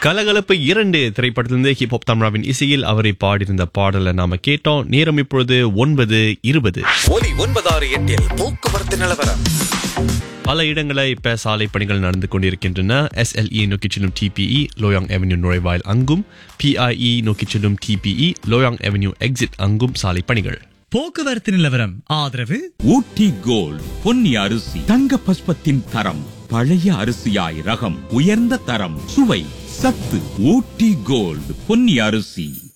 கலகலப்பு இரண்டு திரைப்படத்திலிருந்து ஹிப் ஹாப் தமிழாவின் இசையில் அவரை பாடியிருந்த பாடலை நாம கேட்டோம் நேரம் இப்பொழுது ஒன்பது இருபது ஒலி ஒன்பதாறு எட்டில் போக்குவரத்து நிலவரம் பல இடங்களில் இப்ப சாலை பணிகள் நடந்து கொண்டிருக்கின்றன எஸ்எல்இ நோக்கி செல்லும் டிபிஇ லோயாங் அவென்யூ நுழைவாயில் அங்கும் பிஐஇ நோக்கி செல்லும் டிபிஇ லோயாங் அவென்யூ எக்ஸிட் அங்கும் சாலை பணிகள் போக்குவரத்து நிலவரம் ஆதரவு ஊட்டி கோல்ட் பொன்னி அரிசி தங்க பஸ்பத்தின் தரம் பழைய அரிசியாய் ரகம் உயர்ந்த தரம் சுவை சத்து ஊட்டி கோல்ட் பொன்னி அரிசி